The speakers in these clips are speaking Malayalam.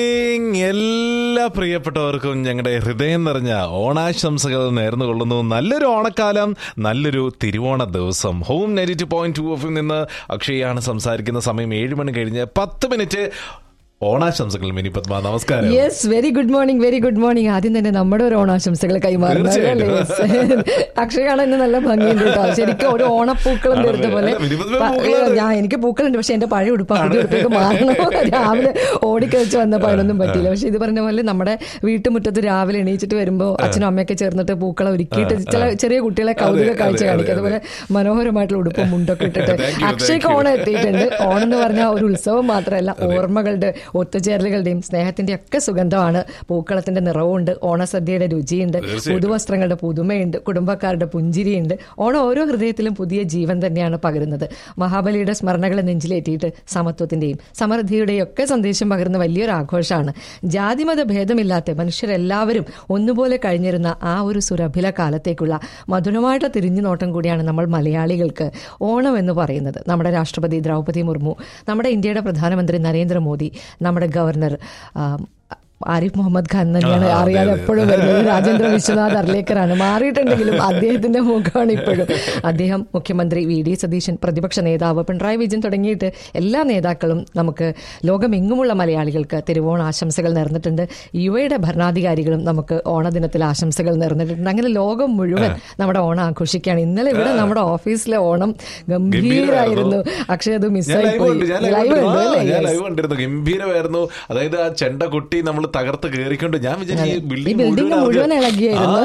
എല്ലാ പ്രിയപ്പെട്ടവർക്കും ഞങ്ങളുടെ ഹൃദയം നിറഞ്ഞ ഓണാശംസകൾ നേർന്നു കൊള്ളുന്നു നല്ലൊരു ഓണക്കാലം നല്ലൊരു തിരുവോണ ദിവസം ഹോം നെഗറ്റീവ് പോയിന്റ് ടു ഓഫിൽ നിന്ന് അക്ഷയാണ് സംസാരിക്കുന്ന സമയം ഏഴ് മണി കഴിഞ്ഞ് പത്ത് മിനിറ്റ് ഓണാശംസകൾ മിനി പത്മ നമസ്കാരം yes very good morning very good morning ആദ്യം തന്നെ നമ്മുടെ ഒരു ഓണാശംസകൾ കൈമാറുന്നത് അല്ലേ? തീർച്ചയായിട്ടും. അക്ഷയ കാണാൻ ഇന്ന് നല്ല ഭംഗിയുണ്ട് കേട്ടോ ശരിക്കും ഒരു ഓണപ്പൂക്കളം ആണല്ലേ? തീർത്ത പോലെ അല്ല, വിനിമത് പ- പൂക്കളാണ്. ഞാൻ എനിക്ക് പൂക്കളുണ്ട് പക്ഷെ എന്റെ പഴയ ഉടുപ്പ് പുതിയ ഉടുപ്പൊക്കെ മാറണം രാവിലെ ഓടിക്കളിച്ച് വന്നപ്പോൾ അതിനൊന്നും പറ്റിയില്ല പക്ഷെ ഇത് പറഞ്ഞ പോലെ നമ്മുടെ വീട്ടുമുറ്റത്ത് രാവിലെ എണീച്ചിട്ട് വരുമ്പോൾ അച്ഛനും അമ്മയൊക്കെ ചേർന്നിട്ട് പൂക്കളം ഒരുക്കിയിട്ട് ചില ചെറിയ കുട്ടികളെ കൗതുക അതെ, കാഴ്ച അതെ, കാണിക്കും അതെ. അതുപോലെ മനോഹരമായിട്ടുള്ള ഉടുപ്പും മുണ്ടൊക്കെ ഇട്ടിട്ട് Thank you, അക്ഷയ്ക്ക് thank you. Onam എത്തിയിട്ടുണ്ട് ഓണം എന്ന് പറഞ്ഞാൽ ഒരു ഉത്സവം മാത്രമല്ല ഓർമ്മകളുടെ ഒത്തുചേരലുകളുടെയും സ്നേഹത്തിന്റെ ഒക്കെ സുഗന്ധമാണ് പൂക്കളത്തിന്റെ നിറവുണ്ട് ഓണസദ്യയുടെ രുചിയുണ്ട് തീർച്ചയായിട്ടും. പുതുവസ്ത്രങ്ങളുടെ പുതുമയുണ്ട് കുടുംബക്കാരുടെ പുഞ്ചിരിയുണ്ട് ഓണം ഓരോ ഹൃദയത്തിലും പുതിയ ജീവൻ തന്നെയാണ് പകരുന്നത് മഹാബലിയുടെ സ്മരണകളെ നെഞ്ചിലേറ്റിയിട്ട് സമത്വത്തിന്റെയും സമൃദ്ധിയുടെയും ഒക്കെ സന്ദേശം പകരുന്ന വലിയൊരു ആഘോഷമാണ് ജാതിമത ഭേദമില്ലാത്ത മനുഷ്യരെല്ലാവരും ഒന്നുപോലെ കഴിഞ്ഞിരുന്ന ആ ഒരു സുരഭില കാലത്തേക്കുള്ള മധുരമായിട്ടുള്ള തിരിഞ്ഞുനോട്ടം കൂടിയാണ് നമ്മൾ മലയാളികൾക്ക് ഓണം എന്ന് പറയുന്നത് നമ്മുടെ രാഷ്ട്രപതി ദ്രൗപദി മുർമു നമ്മുടെ ഇന്ത്യയുടെ പ്രധാനമന്ത്രി നരേന്ദ്രമോദി നമ്മുടെ ഗവർണർ ആ, ആരിഫ് മുഹമ്മദ് ഖാൻ തന്നെയാണ് ആ, അതെ, അറിയാതെ അതെ. എപ്പോഴും വരുന്നത് രാജേന്ദ്ര വിശ്വനാഥ് അർലേക്കറാണ് മാറിയിട്ടുണ്ടെങ്കിലും അദ്ദേഹത്തിന്റെ മുഖമാണ് ഇപ്പോഴും അദ്ദേഹം മുഖ്യമന്ത്രി വി ഡി സതീശൻ പ്രതിപക്ഷ നേതാവ് പിണറായി വിജയൻ തുടങ്ങിയിട്ട് എല്ലാ നേതാക്കളും നമുക്ക് ലോകമെങ്ങുമുള്ള മലയാളികൾക്ക് തിരുവോണ ആശംസകൾ നേർന്നിട്ടുണ്ട് യു എയുടെ ഭരണാധികാരികളും നമുക്ക് ഓണദിനത്തിൽ ആശംസകൾ നേർന്നിട്ടുണ്ട് അങ്ങനെ ലോകം മുഴുവൻ നമ്മുടെ ഓണം ആഘോഷിക്കുകയാണ് ഇന്നലെ ഇവിടെ നമ്മുടെ ഓഫീസിലെ ഓണം ഗംഭീരായിരുന്നു അക്ഷയ് അത് ഞാൻ മിസ്സായി ലൈവ് പോയി ഉണ്ട് ഞാൻ ലൈവ് ലൈവ് ഉണ്ട് ഉണ്ട്. ആ, ഞാൻ അല്ലേ ലൈവ് കണ്ടിരുന്നു ഗംഭീരമായിരുന്നു അതായത് ആ ചെണ്ട കൊട്ടി നമ്മൾ തകർത്ത് കയറിക്കൊണ്ട് ഞാൻ വിചാരിച്ചു ഈ ഈ ബിൽഡിംഗ് ബിൽഡിംഗ് മുഴുവൻ ഇളകിയായിരുന്നു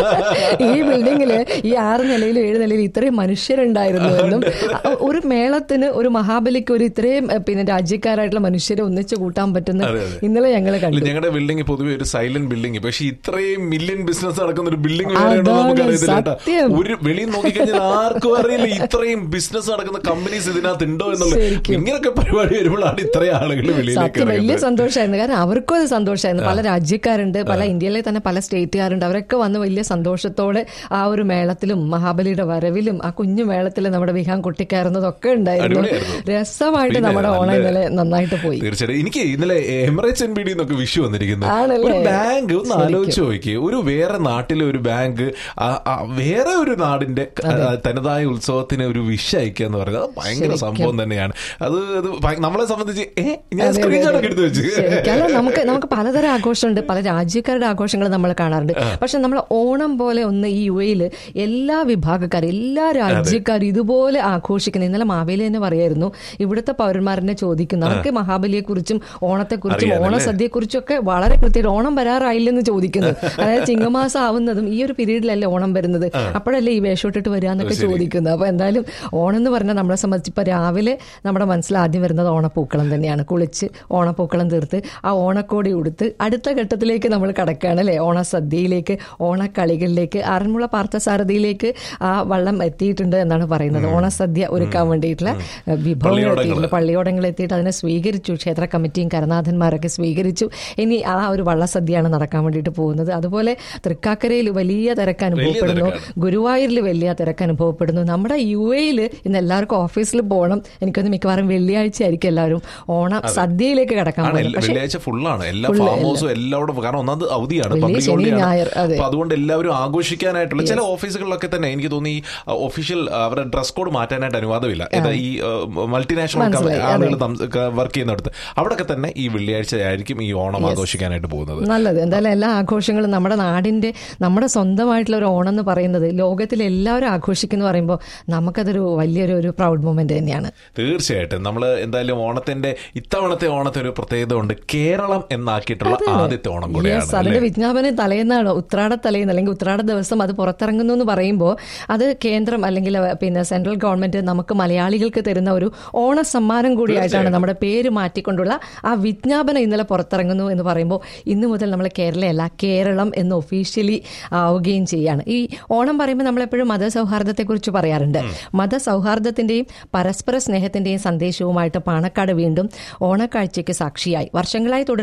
ഈ ബിൽഡിങ്ങില് ഈ ആറ് നിലയിലും ഏഴ് നിലയിലും ഇത്രയും മനുഷ്യരുണ്ടായിരുന്നു എന്നും അ- ഒരു മേളത്തിന് ഒരു മഹാബലിക്ക് ഒരു ഇത്രയും എ, പിന്നെ രാജ്യക്കാരായിട്ടുള്ള മനുഷ്യരെ ഒന്നിച്ചു കൂട്ടാൻ പറ്റുന്ന അതെ, അതെ. ഇന്നലെ ഞങ്ങൾ അല്ല, കണ്ടു ഞങ്ങളുടെ ബിൽഡിംഗ് പൊതുവെ ഒരു സൈലന്റ് ബിൽഡിംഗ് പക്ഷെ ഇത്രയും മില്യൺ ബിസിനസ് നടക്കുന്ന ഒരു ബിൽഡിംഗ് അതാണ് നമുക്ക് അറിയത്തില്ല കേട്ടോ. സത്യം. ഒരു വെളിയിൽ നോക്കിക്കഴിഞ്ഞാൽ ആർക്കും അറിയില്ല ഇത്രയും ബിസിനസ് നടക്കുന്ന കമ്പനീസ് ഇതിനകത്ത് ഉണ്ടോ എന്നുള്ളത് ശരിക്കും. ഇങ്ങനൊക്കെ പരിപാടി വരുമ്പോഴാണ് ഇത്രയും ആളുകൾ വെളിയിലേക്ക് സത്യം വലിയ ഇറങ്ങുന്നത്. സന്തോഷമായിരുന്നു കാരണം അവർക്കും അത് സന്തോഷമായിരുന്നു പല രാജ്യക്കാരുണ്ട് പല ഇന്ത്യയിലെ തന്നെ പല സ്റ്റേറ്റുകാരുണ്ട് അവരൊക്കെ വന്ന് വലിയ സന്തോഷത്തോടെ ആ ഒരു മേളത്തിലും മഹാബലിയുടെ വരവിലും ആ കുഞ്ഞു മേളത്തിൽ നമ്മുടെ വിഹാൻ കൊട്ടിക്കയറുന്നതൊക്കെ ഉണ്ടായിരുന്നു അടിപൊളിയായിരുന്നു. രസമായിട്ട് പിന്നെ നമ്മുടെ ഓണം നല്ല- ഇന്നലെ നന്നായിട്ട് പോയി തീർച്ചയായിട്ടും എനിക്ക് ഇന്നലെ എമിറേറ്റ്സ് എൻ ബി ഡി എന്നൊക്കെ വിഷു വന്നിരിക്കുന്നത് ആണല്ലേ? ഒരു ബാങ്ക് ഒന്ന് ശരിക്കും. ആലോചിച്ച് നോക്കി ഒരു വേറെ നാട്ടിലെ ഒരു ബാങ്ക് ആ- ആ വേറെ ഒരു നാടിന്റെ ആ, തനതായ ഉത്സവത്തിന് ഒരു വിഷ് അയക്കുക എന്ന് പറയുന്നത് അത് ഭയങ്കര ശരിക്കും. സംഭവം തന്നെയാണ് അത് അത് ഭയ- നമ്മളെ സംബന്ധിച്ച് ഏ ഞാൻ അതെ, അതെ, സ്ക്രീൻഷോട്ട് അതെ. ഒക്കെ എടുത്ത് വെച്ച് ശരിക്കും. അല്ല നമുക്ക് നമുക്ക് പലതരം ആഘോഷമുണ്ട് പല രാജ്യക്കാരുടെ ആഘോഷങ്ങൾ നമ്മൾ കാണാറുണ്ട് പക്ഷെ നമ്മൾ ഓണം പോലെ ഒന്ന് ഈ യു എയിൽ എല്ലാ വിഭാഗക്കാരും എല്ലാ രാജ്യക്കാരും ഇതുപോലെ ആഘോഷിക്കുന്നു ഇന്നലെ മാവേലി തന്നെ പറയായിരുന്നു ഇവിടുത്തെ പൗരന്മാരെന്നെ ചോദിക്കുന്നു അവർക്ക് മഹാബലിയെ കുറിച്ചും ഓണത്തെക്കുറിച്ചും അറിയാനല്ലേ? ഓണസദ്യയെക്കുറിച്ചും ഒക്കെ വളരെ കൃത്യമായിട്ട് ഓണം വരാറായില്ലെന്ന് ചോദിക്കുന്നു അതായത് ചിങ്ങമാസം ആവുന്നതും ഈ ഒരു പീരീഡിലല്ലേ ഓണം വരുന്നത് അപ്പോഴല്ലേ ഈ വേഷമിട്ടിട്ട് വരിക എന്നൊക്കെ ശരി. ചോദിക്കുന്നത് അപ്പൊ എന്തായാലും ഓണം എന്ന് പറഞ്ഞാൽ നമ്മളെ സംബന്ധിച്ച് ഇപ്പൊ രാവിലെ നമ്മുടെ മനസ്സിൽ ആദ്യം വരുന്നത് ഓണപ്പൂക്കളം തന്നെയാണ് കുളിച്ച് ഓണപ്പൂക്കളം തീർത്ത് ആ ഓണക്കോടി ഉടുത്ത് അടുത്ത ഘട്ടത്തിലേക്ക് നമ്മൾ കടക്കുകയാണ് അല്ലെ ഓണസദ്യയിലേക്ക് ഓണക്കളികളിലേക്ക് ആറന്മുള പാർത്ഥസാരഥിയിലേക്ക് ആ വള്ളം എത്തിയിട്ടുണ്ട് എന്നാണ് പറയുന്നത് ഓണസദ്യ ഒരുക്കാൻ വേണ്ടിയിട്ടുള്ള വിഭവങ്ങൾ പള്ളിയോടങ്ങൾ. എത്തിയിട്ടുണ്ട് പള്ളിയോടങ്ങൾ എത്തിയിട്ട് അതിനെ സ്വീകരിച്ചു ക്ഷേത്ര കമ്മിറ്റിയും കരനാഥന്മാരൊക്കെ സ്വീകരിച്ചു ഇനി ആ ഒരു വള്ളസദ്യയാണ് നടക്കാൻ വേണ്ടിയിട്ട് പോകുന്നത് അതുപോലെ തൃക്കാക്കരയിൽ വലിയ തിരക്ക് അനുഭവപ്പെടുന്നു തിരക്കാണ്. ഗുരുവായൂരിൽ വലിയ തിരക്ക് അനുഭവപ്പെടുന്നു നമ്മുടെ യു എയിൽ ഇന്ന് എല്ലാവർക്കും ഓഫീസിൽ പോകണം എനിക്കൊന്ന് മിക്കവാറും വെള്ളിയാഴ്ച ആയിരിക്കും എല്ലാവരും ഓണം സദ്യയിലേക്ക് കടക്കാൻ ആണ് പോകുന്നത് എല്ലാ- പക്ഷേ വെള്ളിയാഴ്ച ഫുള്ളാണ് എല്ലാ full ഫാം ഹൗസും എല്ലാവരും കാരണം ഒന്നാമത് അവധിയാണ് വെള്ളി, പബ്ലിക് ശനി, ഹോളിഡേ ഞായർ, അതെ. അപ്പൊ അതുകൊണ്ട് എല്ലാവരും ആഘോഷിക്കാനായിട്ടുള്ള ചില ഓഫീസുകളിലൊക്കെ തന്നെ എനിക്ക് തോന്നി ഒഫീഷ്യൽ അവരുടെ ഡ്രസ് കോഡ് മാറ്റാനായിട്ട് അനുവാദമില്ല ഏതാ ഈ മൾട്ടിനാഷണൽ മനസ്സിലായി, അതെ. ആളുകൾ വർക്ക് ചെയ്യുന്നിടത്ത് അവിടെയൊക്കെ തന്നെ ഈ വെള്ളിയാഴ്ച ആയിരിക്കും ഈ ഓണം ആഘോഷിക്കാനായിട്ട് പോകുന്നത് നല്ലത് എന്തായാലും എല്ലാ ആഘോഷങ്ങളും നമ്മുടെ നാടിന്റെ നമ്മുടെ സ്വന്തമായിട്ടുള്ള ഒരു ഓണം എന്ന് പറയുന്നത് ലോകത്തിൽ എല്ലാവരും ആഘോഷിക്കുന്നു പറയുമ്പോൾ നമുക്കതൊരു വലിയൊരു ഒരു പ്രൗഡ് മൊമെന്റ് തന്നെയാണ് തീർച്ചയായിട്ടും നമ്മൾ എന്തായാലും ഓണത്തിന്റെ ഇത്തവണത്തെ ഓണത്തിന് ഒരു പ്രത്യേകത ഉണ്ട് കേരളം എന്നാക്കിയിട്ടുള്ള ആദ്യത്തെ ഓണം യെസ് കൂടിയാണ് അതിന്റെ അല്ലേ? വിജ്ഞാപനം തലേന്നാണ് ഉത്രാട തലേന്ന് അല്ലെങ്കിൽ ഉത്രാട ദിവസം അത് പുറത്തിറങ്ങുന്നു എന്ന് പറയുമ്പോൾ അത് കേന്ദ്രം അല്ലെങ്കിൽ അഹ് പിന്നെ സെൻട്രൽ ഗവൺമെന്റ് നമുക്ക് മലയാളികൾക്ക് തരുന്ന ഒരു ഓണ സമ്മാനം കൂടിയായിട്ടാണ് നമ്മുടെ പേര് മാറ്റിക്കൊണ്ടുള്ള ആ വിജ്ഞാപനം ഇന്നലെ പുറത്തിറങ്ങുന്നു എന്ന് പറയുമ്പോൾ ഇന്നു മുതൽ നമ്മൾ കേരളയല്ല കേരളം എന്ന് ഒഫീഷ്യലി ആവുകയും ചെയ്യാണ് ഈ ഓണം പറയുമ്പോൾ നമ്മൾ എപ്പോഴും മതസൗഹാർദ്ദത്തെക്കുറിച്ച് പറയാറുണ്ട് മതസൗഹാർദ്ദത്തിന്റെയും പരസ്പര സ്നേഹത്തിന്റെയും സന്ദേശവുമായിട്ട് പാണക്കാട് വീണ്ടും ഓണക്കാഴ്ചയ്ക്ക് സാക്ഷിയായി വർഷങ്ങളായി തുടരുന്ന പതിവ്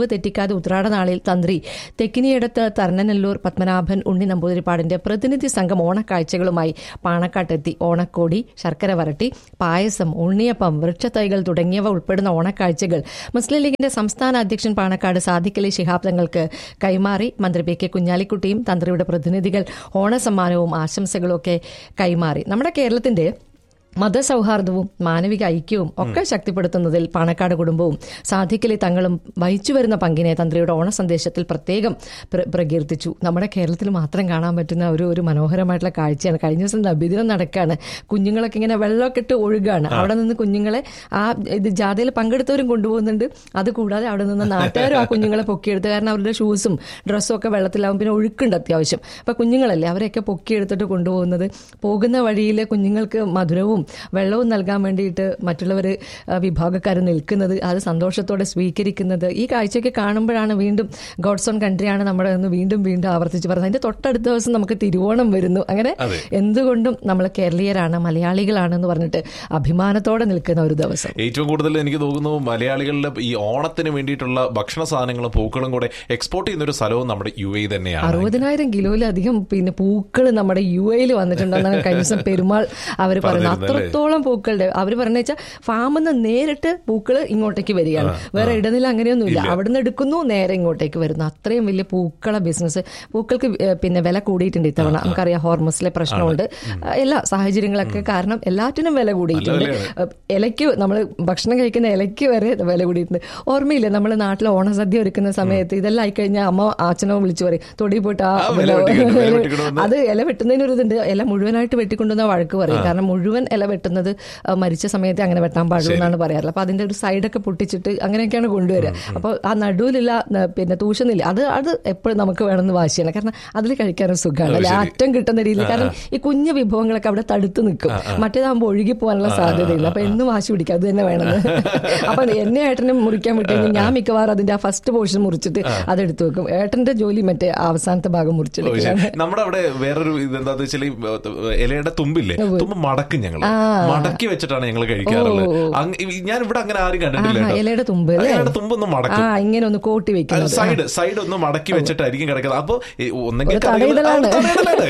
പതിവ് തെറ്റിക്കാതെ ഉത്രാട നാളിൽ തന്ത്രി തെക്കിനിയടത്ത് തർണനെല്ലൂർ പത്മനാഭൻ ഉണ്ണി നമ്പൂതിരിപ്പാടിന്റെ പ്രതിനിധി സംഘം ഓണക്കാഴ്ചകളുമായി പാണക്കാട്ടെത്തി ഓണക്കോടി ശർക്കര വരട്ടി പായസം ഉണ്ണിയപ്പം വൃക്ഷത്തൈകൾ തുടങ്ങിയവ ഉൾപ്പെടുന്ന ഓണക്കാഴ്ചകൾ മുസ്ലിം ലീഗിന്റെ സംസ്ഥാന അധ്യക്ഷൻ പാണക്കാട് സാദിഖലി ശിഹാബ് തങ്ങൾക്ക് കൈമാറി മന്ത്രി പി കെ കുഞ്ഞാലിക്കുട്ടിയും തന്ത്രിയുടെ പ്രതിനിധികൾ ഓണസമ്മാനവും ആശംസകളും ഒക്കെ കൈമാറി നമ്മുടെ കേരളത്തിന്റെ മതസൗഹാർദ്ദവും മാനവിക ഐക്യവും ഒക്കെ ശക്തിപ്പെടുത്തുന്നതിൽ പാണക്കാട് കുടുംബവും സാധിക്കലി തങ്ങളും വഹിച്ചു വരുന്ന പങ്കിനെ തന്ത്രിയുടെ ഓണ സന്ദേശത്തിൽ പ്രത്യേകം പ്ര- പ്രകീർത്തിച്ചു നമ്മുടെ കേരളത്തിൽ മാത്രം കാണാൻ പറ്റുന്ന ഒരു ഒരു മനോഹരമായിട്ടുള്ള കാഴ്ചയാണ് കഴിഞ്ഞ ദിവസം നബിദിനം നടക്കുകയാണ് കുഞ്ഞുങ്ങളൊക്കെ ഇങ്ങനെ വെള്ളമൊക്കെ ഇട്ട് ഒഴുകാണ് അവിടെ നിന്ന് കുഞ്ഞുങ്ങളെ ആ ഇത് ജാഥയിൽ പങ്കെടുത്തവരും കൊണ്ടുപോകുന്നുണ്ട് അത് കൂടാതെ അവിടെ നിന്ന് നാട്ടുകാരും ആ കുഞ്ഞുങ്ങളെ പൊക്കിയെടുത്ത് കാരണം അവരുടെ ഷൂസും ഡ്രസ്സും ഒക്കെ വെള്ളത്തിലാവും പിന്നെ ഒഴുക്കുണ്ട് അത്യാവശ്യം അപ്പൊ കുഞ്ഞുങ്ങളല്ലേ അവരെയൊക്കെ പൊക്കിയെടുത്തിട്ട് കൊണ്ടുപോകുന്നത് പോകുന്ന വഴിയിൽ കുഞ്ഞുങ്ങൾക്ക് മധുരവും വെള്ളവും നൽകാൻ വേണ്ടിയിട്ട് മറ്റുള്ളവർ വിഭാഗക്കാർ നിൽക്കുന്നത് അത് സന്തോഷത്തോടെ സ്വീകരിക്കുന്നത് ഈ കാഴ്ചയൊക്കെ കാണുമ്പോഴാണ് വീണ്ടും ഗോഡ്സ് ഓൺ കൺട്രിയാണ് നമ്മുടെ ഒന്ന് വീണ്ടും വീണ്ടും ആവർത്തിച്ച് പറയുന്നത് അതിന്റെ തൊട്ടടുത്ത ദിവസം നമുക്ക് തിരുവോണം വരുന്നു അങ്ങനെ അതെ. എന്തുകൊണ്ടും നമ്മൾ കേരളീയരാണ് മലയാളികളാണെന്ന് പറഞ്ഞിട്ട് അഭിമാനത്തോടെ നിൽക്കുന്ന ഒരു ദിവസം ഏറ്റവും കൂടുതൽ എനിക്ക് തോന്നുന്നു മലയാളികളുടെ ഈ ഓണത്തിന് വേണ്ടിയിട്ടുള്ള ഭക്ഷണ സാധനങ്ങളും പൂക്കളും കൂടെ എക്സ്പോർട്ട് ചെയ്യുന്ന ഒരു സ്ഥലവും നമ്മുടെ യു എ തന്നെയാണ് അറുപതിനായിരം കിലോയിലധികം പിന്നെ പൂക്കൾ നമ്മുടെ യു എയിൽ വന്നിട്ടുണ്ടെന്നാണ് കഴിഞ്ഞ ദിവസം പെരുമാൾ അവർ പറയുന്നത് പറഞ്ഞിരുന്നല്ലേ? അത്രത്തോളം പൂക്കളുടെ അവർ പറഞ്ഞ വെച്ചാൽ ഫാമിൽ നിന്ന് നേരിട്ട് പൂക്കൾ ഇങ്ങോട്ടേക്ക് വരികയാണ് വേറെ ഇടനില അങ്ങനെയൊന്നുമില്ല അവിടുന്ന് എടുക്കുന്നു നേരെ ഇങ്ങോട്ടേക്ക് വരുന്നു അത്രയും വലിയ പൂക്കള ബിസിനസ് പൂക്കൾക്ക് ഏഹ്, പിന്നെ വില കൂടിയിട്ടുണ്ട് ഇത്തവണ നമുക്കറിയാം ഹോർമസിലെ പ്രശ്നമുണ്ട് എല്ലാ സാഹചര്യങ്ങളൊക്കെ കാരണം എല്ലാറ്റിനും വില കൂടിയിട്ടുണ്ട് ഏഹ്, ഇലയ്ക്ക് നമ്മൾ ഭക്ഷണം കഴിക്കുന്ന ഇലയ്ക്ക് വരെ വില കൂടിയിട്ടുണ്ട് ഓർമ്മയില്ലേ നമ്മൾ നാട്ടിൽ ഓണസദ്യ ഒരുക്കുന്ന സമയത്ത് ഇതെല്ലാം ആയിക്കഴിഞ്ഞാൽ അമ്മ അച്ഛനോ വിളിച്ചു പറയും തൊടി പോയിട്ട് ആ ആ, വില വെട്ടിക്കൊണ്ട്, വില വെട്ടിക്കൊണ്ട് അത് ഇല വെട്ടുന്നതിന് ഒരു ഇതുണ്ട് ഇല മുഴുവനായിട്ട് വെട്ടിക്കൊണ്ടുവന്ന വഴക്ക് പറയും കാരണം മുഴുവൻ ഇല വെട്ടുന്നത് ആ, മരിച്ച സമയത്ത് അങ്ങനെ വെട്ടാൻ പാടുള്ളൂ എന്നാണ് പറയാറുള്ളത് അപ്പൊ അതിന്റെ ഒരു സൈഡൊക്കെ പൊട്ടിച്ചിട്ട് അങ്ങനെയൊക്കെയാണ് കൊണ്ടുവരിക അപ്പോൾ ആ നടുവിലുള്ള ന- പിന്നെ തൂഷനില്ല അത് അത് എപ്പോഴും നമുക്ക് വേണമെന്ന് വാശിയാണ് കാരണം അതിൽ കഴിക്കാനും സുഖമാണ് അല്ലെ അറ്റം കിട്ടുന്ന രീതിയിൽ കാരണം ഈ കുഞ്ഞു വിഭവങ്ങളൊക്കെ അവിടെ തടുത്ത് നിൽക്കും മറ്റേതാകുമ്പോൾ ഒഴുകി പോകാനുള്ള സാധ്യതയില്ല അപ്പൊ എന്നും വാശി പിടിക്കും അത് തന്നെ വേണമെന്ന് അപ്പൊ എന്നെ ഏട്ടനും മുറിക്കാൻ വിട്ടു കഴിഞ്ഞാൽ ഞാൻ മിക്കവാറും അതിന്റെ ആ ഫസ്റ്റ് പോർഷൻ മുറിച്ചിട്ട് അതെടുത്തു വെക്കും ഏട്ടന്റെ ജോലി മറ്റേ അവസാനത്തെ ഭാഗം ഓ, മുറിച്ചെടുക്കുകയാണ് ശരി. നമ്മുടെ അവിടെ വേറൊരു ഇതെന്താന്ന് വെച്ചാൽ ഈ, ഏഹ്, ഇലയുടെ തുമ്പില്ലേ തുമ്പ് മടക്കും ഞങ്ങൾ മടക്കി വെച്ചിട്ടാണ് ഞങ്ങൾ കഴിക്കാറുള്ളത് അങ്ങ് ഈ- ഞാൻ ഇവിടെ അങ്ങനെ ആരും കണ്ടിട്ടില്ല ആഹാ, കേട്ടോ. ഇലയുടെ തുമ്പ് ആ, അല്ലേ? ഇലയുടെ തുമ്പ് ഒന്ന് ആ മടക്കും ഇങ്ങനെ ഒന്ന് കോട്ടി വെക്കുന്നത് സൈഡ് സൈഡ് ഒന്ന് മടക്കി വെച്ചിട്ടായിരിക്കും കിടക്കുന്നത് അപ്പൊ ഈ ഒന്നെങ്കിൽ ഒരു കറികൾ- തടയിടലാണ്. ആ, തടയിടലാണ്.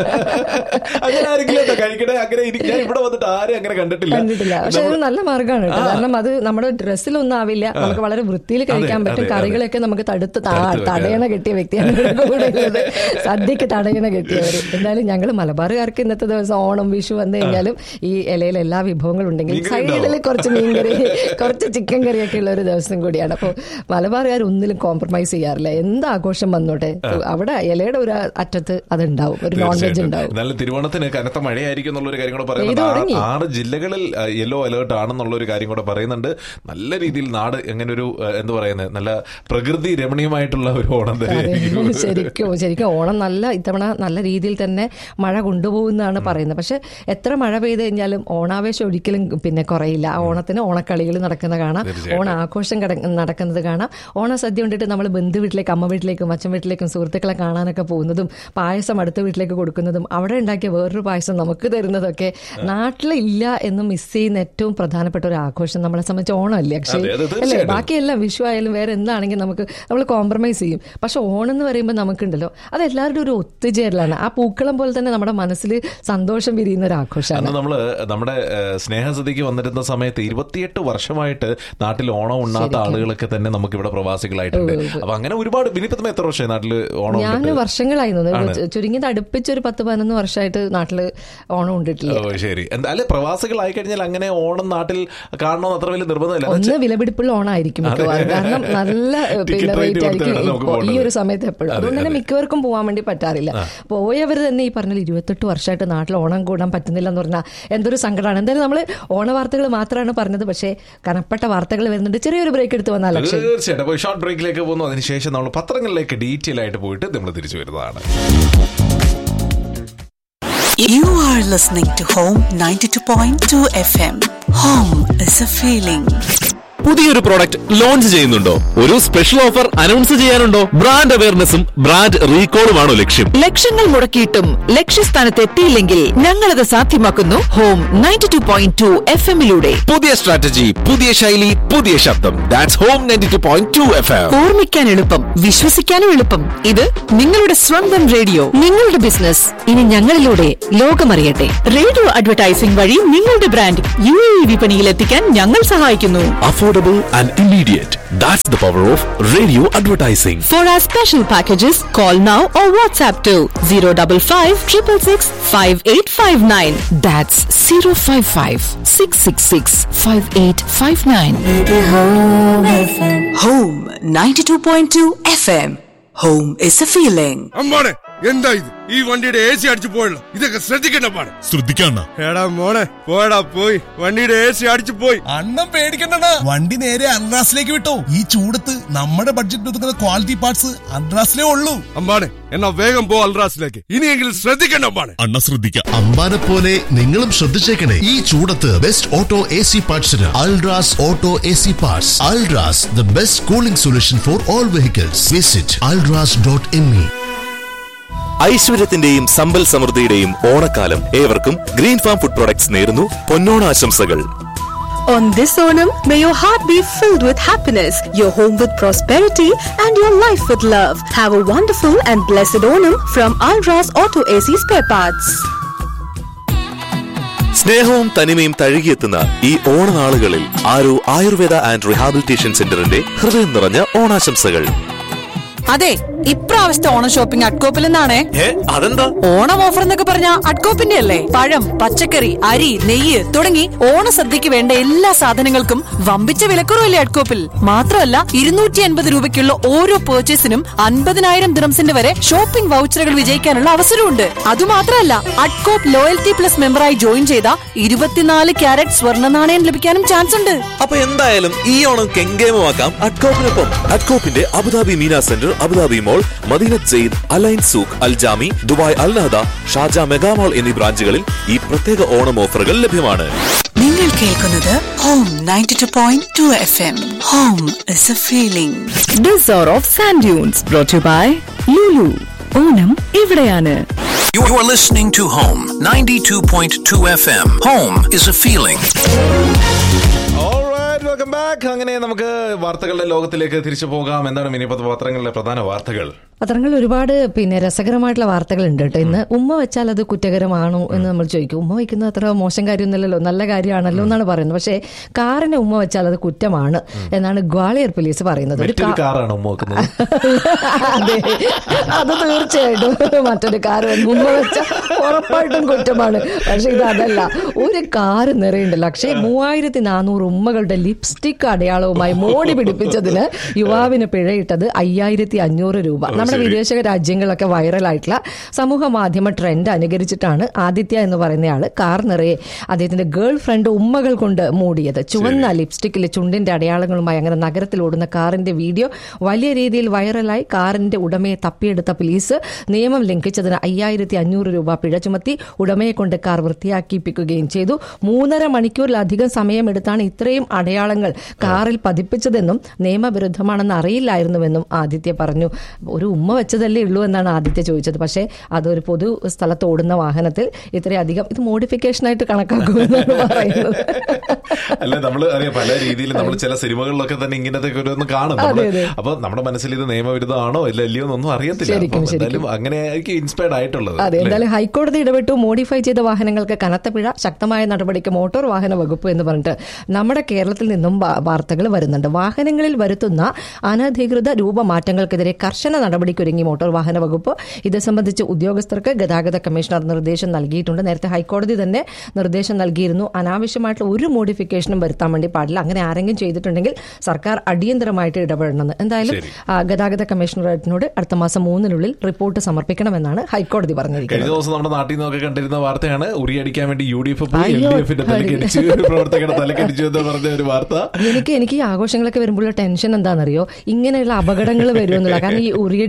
അങ്ങനെ ആരെങ്കിലും ഉണ്ടോ കഴിക്കണേ അങ്ങനെ ഇരി- ഞാൻ ഇവിടെ വന്നിട്ട് ആരും അങ്ങനെ കണ്ടിട്ടില്ല കണ്ടിട്ടില്ല പക്ഷെ അത് നല്ല മാർഗ്ഗമാണ് കേട്ടോ കാരണം അത് നമ്മുടെ ഡ്രസ്സിലൊന്നും ആവില്ല നമുക്ക് വളരെ വൃത്തിയിൽ കഴിക്കാൻ പറ്റും അതെ, കറികളൊക്കെ നമുക്ക് തടുത്ത് താ- തടുത്ത് വെക്കാം. തടയണ കെട്ടിയ വ്യക്തിയാണ് ഇവിടെ കൂടെ ഉള്ളത് സദ്യക്ക് തടയണ കെട്ടിയവര് എന്തായാലും ഞങ്ങൾ മലബാറുകാർക്ക് ഇന്നത്തെ ദിവസം ഓണം വിഷു വന്നു കഴിഞ്ഞാലും ഈ ഇലയിൽ എല്ലാ വിഭവങ്ങളും ഉണ്ടെങ്കിൽ മീൻകറി സൈഡിൽ ഉണ്ടാവും. കുറച്ച് മീൻകറി കുറച്ച് ചിക്കൻ കറിയൊക്കെ ഉള്ള ഒരു ദിവസം കൂടിയാണ് അപ്പോൾ മലബാറുകാർ ഒന്നിലും കോംപ്രമൈസ് ചെയ്യാറില്ല എന്ത് ആഘോഷം വന്നോട്ടെ അവിടെ ഇലയുടെ ഒരു അറ്റത്ത് അതുണ്ടാവും ഒരു നോൺ വെജ് തീർച്ചയായിട്ടും. ഉണ്ടാവും എന്നാലും തിരുവോണത്തിന് കനത്ത മഴയായിരിക്കും എന്നുള്ള ഒരു കാര്യം കൂടെ പെയ്തു പറയുന്നുണ്ട് തുടങ്ങി. ആ- ആറ് ജില്ലകളിൽ യെല്ലോ അലേർട്ട് ആണെന്നുള്ള ഒരു കാര്യം കൂടെ പറയുന്നുണ്ട് നല്ല രീതിയിൽ നാട് എങ്ങനെ ഒരു ഏഹ്, എന്ത് പറയുന്നത് നല്ല പ്രകൃതി രമണീയമായിട്ടുള്ള ഒരു ഓണം അതെ തന്നെ ശരിക്കും ശരിക്കും ഓണം നല്ല ഇത്തവണ നല്ല രീതിയിൽ തന്നെ മഴ കൊണ്ടുപോകുന്നതാണ് പറയുന്നത് പക്ഷെ എത്ര മഴ പെയ്ത് കഴിഞ്ഞാലും ഓണാവേശം ഒരിക്കലും പിന്നെ കുറയില്ല ആ ഓണത്തിന് ഓണക്കളികൾ നടക്കുന്ന കാണാം തീർച്ചയായിട്ടും. ഓണാഘോഷം കട- നടക്കുന്നത് കാണാം ഓണസദ്യ കൊണ്ടിട്ട് നമ്മൾ ബന്ധു വീട്ടിലേക്ക് അമ്മ വീട്ടിലേക്കും അച്ഛൻ വീട്ടിലേക്കും സുഹൃത്തുക്കളെ കാണാനൊക്കെ പോകുന്നതും പായസം അടുത്ത വീട്ടിലേക്ക് കൊടുക്കുന്നതും അവിടെ ഉണ്ടാക്കിയ വേറൊരു പായസം നമുക്ക് തരുന്നതൊക്കെ നാട്ടിലില്ല എന്ന് മിസ് ചെയ്യുന്ന ഏറ്റവും പ്രധാനപ്പെട്ട ഒരു ആഘോഷം നമ്മളെ സംബന്ധിച്ച് ഓണമല്ലേ അക്ഷയ് അതെ, അതെ, അല്ലേ തീർച്ചയായിട്ടും. ബാക്കിയെല്ലാം വിഷു ആയാലും വേറെ എന്താണെങ്കിലും നമുക്ക് നമ്മൾ കോംപ്രമൈസ് ചെയ്യും പക്ഷെ ഓണം എന്ന് പറയുമ്പോൾ നമുക്കുണ്ടല്ലോ അത് എല്ലാവരുടെ ഒരു ഒത്തുചേരലാണ് ആ പൂക്കളം പോലെ തന്നെ നമ്മുടെ മനസ്സിൽ സന്തോഷം വിരിയുന്ന ഒരു ആഘോഷമാണ് അന്ന് നമ്മള് നമ്മുടെ ഏഹ്, സ്നേഹസതിക്ക് വന്നിരുന്ന സമയത്ത് ഇരുപത്തിയെട്ട് വർഷമായിട്ട് നാട്ടിൽ ഓണം ഉണ്ണാത്ത ആളുകളൊക്കെ തന്നെ നമുക്ക് ഇവിടെ പ്രവാസികളായിട്ടുണ്ട് അപ്പൊ അങ്ങനെ ഒരുപാട് ബിനിപ്പത്തമ്മ എത്ര വർഷമായി നാട്ടില് ഓണം ഞാൻ ഉണ്ടിട്ട്? വർഷങ്ങളായി തോന്നുന്നു ചു- ചുരുങ്ങിയത് അടുപ്പിച്ച് ഒരു പത്ത് പതിനൊന്ന് വർഷമായിട്ട് നാട്ടില് ഓണം ഉണ്ടിട്ടില്ല ഓ ശരി എന്താ അല്ലെ പ്രവാസികളായി കഴിഞ്ഞാൽ അങ്ങനെ ഓണം നാട്ടിൽ കാണണമെന്ന് അത്ര വലിയ നിർബന്ധമില്ല ഒന്ന് വിലപിടിപ്പുള്ള ഓണായിരിക്കും മിക്കവാറും കാരണം നല്ല ഏഹ്, പിന്നെ Ticket rate റേറ്റ് ആയിരിക്കും കൊടുത്താണ് നമുക്ക് ഇപ്പോ ഈ പോകേണ്ടത്. ഒരു സമയത്ത് എപ്പോഴും അതുകൊണ്ട് തന്നെ മിക്കവർക്കും പോകാൻ വേണ്ടി പറ്റാറില്ല പോയവർ തന്നെ ഈ പറഞ്ഞ ഇരുപത്തെട്ട് വർഷമായിട്ട് നാട്ടിൽ ഓണം കൂടാൻ പറ്റുന്നില്ല എന്ന് പറഞ്ഞാൽ എന്തൊരു സങ്കടമാണ് എന്തായാലും നമ്മൾ ഓണ വാർത്തകൾ മാത്രമാണ് പറഞ്ഞത് പക്ഷേ കനപ്പെട്ട വാർത്തകൾ വരുന്നുണ്ട് ചെറിയൊരു ബ്രേക്ക് എടുത്ത് വന്നാൽ ലക്ഷ്യം തീർച്ചയായിട്ടും അപ്പോൾ ഷോർട്ട് ബ്രേക്കിലേക്ക് പോകുന്നു അതിനുശേഷം നമ്മൾ പത്രങ്ങളിലേക്ക് ഡീറ്റെയിൽ ആയിട്ട് പോയിട്ട് നമ്മൾ തിരിച്ചു വരുന്നതാണ് You are listening to Home 92.2 FM. Home is a feeling. പുതിയൊരു പ്രോഡക്റ്റ് ലോഞ്ച് ചെയ്യുന്നുണ്ടോ ഒരു സ്പെഷ്യൽ ഓഫർ അനൗൺസ് ചെയ്യാനുണ്ടോ ബ്രാൻഡ് അവയർനെസ്സും ബ്രാൻഡ് റീകോളുമാണോ ലക്ഷ്യം ലക്ഷങ്ങൾ മുടക്കിയിട്ടും ലക്ഷ്യസ്ഥാനത്ത് എത്തിയില്ലെങ്കിൽ ഞങ്ങളത് സാധ്യമാക്കുന്നു home ninety two point two F എമ്മിലൂടെ പുതിയ സ്ട്രാറ്റജി പുതിയ ശൈലി പുതിയ ശബ്ദം that's home ninety two point two F M ഓർമ്മിക്കാൻ എളുപ്പം വിശ്വസിക്കാനും എളുപ്പം ഇത് നിങ്ങളുടെ സ്വന്തം റേഡിയോ നിങ്ങളുടെ ബിസിനസ് ഇനി ഞങ്ങളിലൂടെ ലോകമറിയട്ടെ റേഡിയോ അഡ്വർടൈസിംഗ് വഴി നിങ്ങളുടെ ബ്രാൻഡ് യു എ വിപണിയിൽ എത്തിക്കാൻ ഞങ്ങൾ സഹായിക്കുന്നു affordable and immediate that's the power of radio advertising For our special packages, call now or WhatsApp to 055 666 5859. That's 055 666 5859. Home 92.2 FM. Home is a feeling. അമ്മാണെ എന്താ ഇത് ഈ വണ്ടിയുടെ എ സി അടിച്ചു പോയല്ലോ ഇതൊക്കെ ശ്രദ്ധിക്കണ്ട പാടെ ശ്രദ്ധിക്കണ്ട എടാ മോളെ പോയടാ പോയി വണ്ടിയുടെ എ സി അടിച്ചു പോയി അണ്ണം പേടിക്കണ്ട വണ്ടി നേരെ അൺറാസിലേക്ക് വിട്ടോ ഈ ചൂടത്ത് നമ്മുടെ ബഡ്ജറ്റ് ഒതുക്കുന്ന ക്വാളിറ്റി പാർട്സ് അൺറാസിലേ ഉള്ളൂ അമ്മാണെ എന്നാ വേഗം പോ അൽറാസിലേക്ക് ഇനിയെങ്കിലും ശ്രദ്ധിക്കണ്ട അമ്മാണെ അണ്ണ ശ്രദ്ധിക്കാം അമ്പാനെ പോലെ നിങ്ങളും ശ്രദ്ധിച്ചേക്കണേ ഈ ചൂടത്ത് ബെസ്റ്റ് ഓട്ടോ എ സി പാർട്സിന് Ultras auto A C parts Ultras the best cooling solution for all vehicles visit Ultras dot M E ഐശ്വര്യത്തിന്റെയും സമ്പൽ സമൃദ്ധിയുടെയും ഓണക്കാലം ഏവർക്കും ഗ്രീൻ ഫാം ഫുഡ് പ്രൊഡക്ട്സ് നേരുന്നു പൊന്നോണാശംസകൾ On this Onam, may your heart be filled with happiness, your home with prosperity, and your life with love. Have a wonderful and blessed Onam from Alras Auto AC Spare Parts. സ്നേഹവും തനിമയും തഴുകിയെത്തുന്ന ഈ ഓണനാളുകളിൽ ആരോ ആയുർവേദ ആൻഡ് റിഹാബിലിറ്റേഷൻ സെന്ററിന്റെ ഹൃദയം നിറഞ്ഞ ഓണാശംസകൾ അതെ ഇപ്രാവശ്യത്തെ ഓണം ഷോപ്പിംഗ് അഡ്കോപ്പിൽ നിന്നാണേ അതെന്താ ഓണം ഓഫർ എന്നൊക്കെ പറഞ്ഞ അഡ്കോപ്പിന്റെ അല്ലേ പഴം പച്ചക്കറി അരി നെയ്യ് തുടങ്ങി ഓണസദ്യക്ക് വേണ്ട എല്ലാ സാധനങ്ങൾക്കും വമ്പിച്ച വിലക്കുറവല്ലേ അഡ്കോപ്പിൽ മാത്രമല്ല ഇരുന്നൂറ്റി അൻപത് രൂപയ്ക്കുള്ള ഓരോ പേർച്ചേസിനും അൻപതിനായിരം ദിറംസിന്റെ വരെ ഷോപ്പിംഗ് വൗച്ചറുകൾ വിജയിക്കാനുള്ള അവസരമുണ്ട് അതുമാത്രമല്ല അഡ്കോപ്പ് ലോയൽറ്റി പ്ലസ് മെമ്പറായി ജോയിൻ ചെയ്ത ഇരുപത്തിനാല് ക്യാരറ്റ് സ്വർണ്ണ നാണയം ലഭിക്കാനും ചാൻസ് ഉണ്ട് അപ്പൊ എന്തായാലും ഈ ഓണം കെങ്കേമമാക്കാം അഡ്കോപ്പിനൊപ്പം അഡ്കോപ്പിന്റെ Abu Dhabi Mina Centre Abu Dhabi Mall Madinat Zayed Al Ain souq Al Jimi Dubai Al Nahda ഷാജ മെഗാമോൾ എന്നീ ബ്രാഞ്ചുകളിൽ ഈ പ്രത്യേക ഓണം ഓഫറുകൾ ലഭ്യമാണ് നിങ്ങൾ കേൾക്കുന്നത് home 92.2 FM. Home is a feeling. This hour of Sand Dunes brought to you by Lulu. Onam ഇവിടെയാണ് You are listening to Home 92.2 FM. Home is a feeling. Welcome back അങ്ങനെ നമുക്ക് വാർത്തകളുടെ ലോകത്തിലേക്ക് തിരിച്ചു പോകാം എന്താണ് മിനിപ്പത്ത് പത്രങ്ങളിലെ പ്രധാന വാർത്തകൾ പത്രങ്ങളിൽ ഒരുപാട് പിന്നെ രസകരമായിട്ടുള്ള വാർത്തകൾ ഉണ്ട് കേട്ടോ ഇന്ന് ഉമ്മ വെച്ചാൽ അത് കുറ്റകരമാണോ എന്ന് നമ്മൾ ചോദിക്കും ഉമ്മ വയ്ക്കുന്നത് അത്ര മോശം കാര്യമൊന്നുമല്ലല്ലോ നല്ല കാര്യമാണല്ലോ എന്നാണ് പറയുന്നത് പക്ഷേ കാറിന് ഉമ്മ വെച്ചാൽ അത് കുറ്റമാണ് എന്നാണ് ഗ്വാളിയർ പോലീസ് പറയുന്നത് ഒരു മറ്റൊരു കാ- കാറാണ് ഉമ്മ വെക്കുന്നത് അതെ അത് തീർച്ചയായിട്ടും മറ്റൊരു കാർ ഉമ്മ വെച്ച ഉറപ്പായിട്ടും കുറ്റമാണ് പക്ഷെ ഇത് അതല്ല ഒരു കാറ് നിറയുണ്ടല്ലോ പക്ഷേ മൂവായിരത്തി നാനൂറ് ഉമ്മകളുടെ ലിപ്സ്റ്റിക് അടയാളവുമായി മോടി പിടിപ്പിച്ചതിന് യുവാവിന് പിഴയിട്ടത് അയ്യായിരത്തി അഞ്ഞൂറ് രൂപ നമ്മുടെ വിദേശ രാജ്യങ്ങളിലൊക്കെ വൈറലായിട്ടുള്ള സമൂഹ മാധ്യമ ട്രെൻഡ് അനുകരിച്ചിട്ടാണ് ആദിത്യ എന്ന് പറയുന്നയാള് കാർ നിറയെ അദ്ദേഹത്തിന്റെ ഗേൾ ഫ്രണ്ട് ഉമ്മകൾ കൊണ്ട് മൂടിയത് ചുവന്ന ലിപ്സ്റ്റിക്കിലെ ചുണ്ടിന്റെ അടയാളങ്ങളുമായി അങ്ങനെ നഗരത്തിൽ ഓടുന്ന കാറിന്റെ വീഡിയോ വലിയ രീതിയിൽ വൈറലായി കാറിന്റെ ഉടമയെ തപ്പിയെടുത്ത പോലീസ് നിയമം ലംഘിച്ചതിന് അയ്യായിരത്തി അഞ്ഞൂറ് രൂപ പിഴ ചുമത്തി ഉടമയെ കൊണ്ട് കാർ വൃത്തിയാക്കിപ്പിക്കുകയും ചെയ്തു മൂന്നര മണിക്കൂറിലധികം സമയമെടുത്താണ് ഇത്രയും അടയാളങ്ങൾ കാറിൽ പതിപ്പിച്ചതെന്നും നിയമവിരുദ്ധമാണെന്ന് അറിയില്ലായിരുന്നുവെന്നും ആദിത്യ പറഞ്ഞു ഒരു ഉമ്മ വെച്ചതല്ലേ ഉള്ളൂ എന്നാണ് ആദിത്യ ചോദിച്ചത് പക്ഷേ അതൊരു പൊതു സ്ഥലത്ത് ഓടുന്ന വാഹനത്തിൽ ഇത്രയധികം ഇത് മോഡിഫിക്കേഷനായിട്ട് കണക്കാക്കുമെന്നാണ് പറയുന്നത് അല്ല നമ്മൾ അറിയാം പല രീതിയിൽ നമ്മൾ ചില സിനിമകളിലൊക്കെ തന്നെ ഇങ്ങനത്തെ ഓരോന്ന് കാണും നമ്മള്. അതെ, അതെ. അപ്പൊ നമ്മുടെ മനസ്സിൽ ഇത് നിയമവിരുദ്ധമാണോ ഇല്ല അല്ലയോ എന്നൊന്നും അറിയത്തില്ല ശരിക്കും, അപ്പൊ എന്തായാലും ശരിക്കും. അങ്ങനെ ആയിരിക്കും ഇൻസ്പയർഡ് ആയിട്ടുള്ളത് അതെ അല്ലേ? എന്തായാലും ഹൈക്കോടതി ഇടപെട്ടു മോഡിഫൈ ചെയ്ത വാഹനങ്ങൾക്ക് കനത്ത പിഴ ശക്തമായ നടപടിക്ക് മോട്ടോർ വാഹന വകുപ്പ് എന്ന് പറഞ്ഞിട്ട് നമ്മുടെ കേരളത്തിൽ നിന്നും വാ- വാർത്തകൾ വരുന്നുണ്ട് വാഹനങ്ങളിൽ വരുത്തുന്ന അനധികൃത രൂപമാറ്റങ്ങൾക്കെതിരെ കർശന നടപടിക്കൊരുങ്ങി മോട്ടോർ വാഹന വകുപ്പ് ഇത് സംബന്ധിച്ച് ഉദ്യോഗസ്ഥർക്ക് ഗതാഗത കമ്മീഷണർ നിർദ്ദേശം നൽകിയിട്ടുണ്ട് നേരത്തെ ഹൈക്കോടതി തന്നെ നിർദ്ദേശം നൽകിയിരുന്നു അനാവശ്യമായിട്ടുള്ള ഒരു മോഡിഫിക്കേഷനും വരുത്താൻ വേണ്ടി പാടില്ല അങ്ങനെ ആരെങ്കിലും ചെയ്തിട്ടുണ്ടെങ്കിൽ സർക്കാർ അടിയന്തരമായിട്ട് ഇടപെടണമെന്ന് എന്തായാലും ആ, ഗതാഗത കമ്മീഷണറേറ്റിനോട് അടുത്ത മാസം മൂന്നിനുള്ളിൽ റിപ്പോർട്ട് സമർപ്പിക്കണമെന്നാണ് ഹൈക്കോടതി കഴിഞ്ഞ പറഞ്ഞിരിക്കുന്നത് ദിവസം നമ്മുടെ നാട്ടിൽ നിന്നൊക്കെ കണ്ടിരുന്ന വാർത്തയാണ് ഉറിയടിക്കാൻ വേണ്ടി യു ഡി എഫ് പോയി എൽ അയ്യോ, ഡി എഫിന്റെ തലക്കടിച്ചു പ്രവർത്തകരുടെ തലക്കടിച്ചു എന്ന് പറഞ്ഞ ഒരു വാർത്ത എനിക്ക് എനിക്ക് ഈ ആഘോഷങ്ങളൊക്കെ വരുമ്പോഴുള്ള ടെൻഷൻ എന്താണെന്നറിയോ ഇങ്ങനെയുള്ള അപകടങ്ങൾ വരുമെന്നില്ല കാരണം ഈ ഉറിയടി